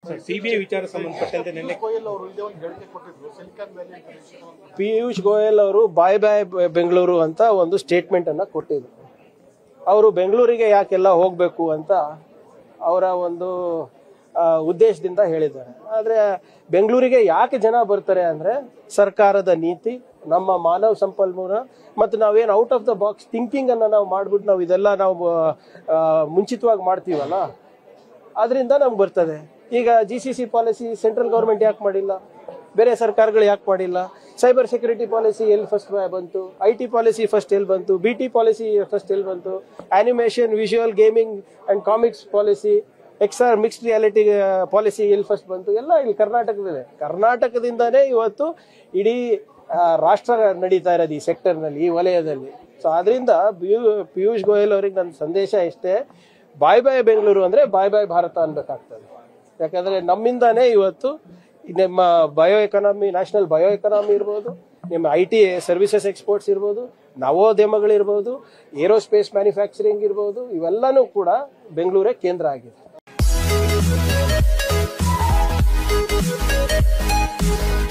CBI ವಿಚಾರ ಸಂಬಂಧಪಟ್ಟಂತೆ ನಿನ್ನೆ ಗೋಯಲ್ ಅವರು ಇದೇ ಒಂದು ಹೇಳಿಕೆ ಕೊಟ್ಟಿದ್ರು ಸಿಲಿಕಾನ್ ವ್ಯಾಲಿ ಅಂತ ಹೇಳಿ ಒಂದು ಪಿಯೂಷ್ ಗೋಯಲ್ ಅವರು ಬಾಯ್ ಬಾಯ್ ಬೆಂಗಳೂರು ಅಂತ ಒಂದು ಸ್ಟೇಟ್ಮೆಂಟ್ ಅನ್ನ ಕೊಟ್ಟಿದ್ರು ಅವರು ಬೆಂಗಳೂರಿಗೆ ಯಾಕೆಲ್ಲ ಹೋಗಬೇಕು ಅಂತ ಅವರ ಒಂದು ಆ, ಉದ್ದೇಶದಿಂದ ಹೇಳಿದ್ದಾರೆ ಆದರೆ ಬೆಂಗಳೂರಿಗೆ ಯಾಕೆ ಜನ ಬರ್ತಾರೆ ಅಂದರೆ ಸರ್ಕಾರದ ನೀತಿ ನಮ್ಮ ಮಾನವ ಸಂಪನ್ಮೂಲ ಮತ್ತು ನಾವೇನು out of the box thinking ಅನ್ನ ನಾವು ಮಾಡ್ಬಿಟ್ಟು ನಾವು ಇದೆಲ್ಲ ನಾವು ಆ, ಮುಂಚಿತವಾಗಿ ಮಾಡ್ತೀವಲ್ಲ ಅದರಿಂದ ನಮ್ಗೆ ಬರ್ತದೆ ಈಗ G C C policy central government ಯಾಕೆ ಮಾಡಿಲ್ಲ ಬೇರೆ ಸರ್ಕಾರಗಳು ಯಾಕೆ ಮಾಡಿಲ್ಲ ಸೈಬರ್ ಸೆಕ್ಯೂರಿಟಿ ಪಾಲಿಸಿ ಎಲ್ಲಿ ಫಸ್ಟ್ ಬಂತು ಐ ಟಿ ಪಾಲಿಸಿ ಫಸ್ಟ್ ಎಲ್ಲಿ ಬಂತು ಬಿ ಟಿ ಪಾಲಿಸಿ ಫಸ್ಟ್ ಎಲ್ಲಿ ಬಂತು animation visual gaming and comics policy X R mixed reality policy ಎಲ್ಲಿ ಫಸ್ಟ್ ಬಂತು ಎಲ್ಲ ಇಲ್ಲಿ ಕರ್ನಾಟಕದಲ್ಲೇ ಕರ್ನಾಟಕದಿಂದಾನೇ ಇವತ್ತು ಇಡೀ ಆ, ರಾಷ್ಟ್ರ ನಡೀತಾ ಇರೋದು ಈ ಸೆಕ್ಟರ್ನಲ್ಲಿ ಈ ವಲಯದಲ್ಲಿ ಸೊ ಆದ್ರಿಂದ ಪಿಯೂ- ಪಿಯೂಷ್ ಗೋಯಲ್ ಅವ್ರಿಗೆ ನನ್ನ ಸಂದೇಶ ಇಷ್ಟೇ ಬಾಯ್ ಬಾಯ್ ಬೆಂಗಳೂರು ಅಂದ್ರೆ ಬಾಯ್ ಬಾಯ್ ಭಾರತ ಅನ್ಬೇಕಾಗ್ತದೆ ಯಾಕಂದ್ರೆ ನಮ್ಮಿಂದಾನೇ ಇವತ್ತು ಈ ನಮ್ಮ bio economy national bio economy ಇರ್ಬೋದು ನಿಮ್ಮ ಐ ಟಿ ಸರ್ವಿಸಸ್ ಎಕ್ಸ್ಪೋರ್ಟ್ಸ್ ಇರ್ಬೋದು ನವೋದ್ಯಮಗಳಿರ್ಬೋದು ಏರೋಸ್ಪೇಸ್ ಮ್ಯಾನುಫ್ಯಾಕ್ಚರಿಂಗ್ ಇರ್ಬೋದು ಇವೆಲ್ಲನೂ ಕೂಡ ಬೆಂಗಳೂರೇ ಕೇಂದ್ರ ಆಗಿದೆ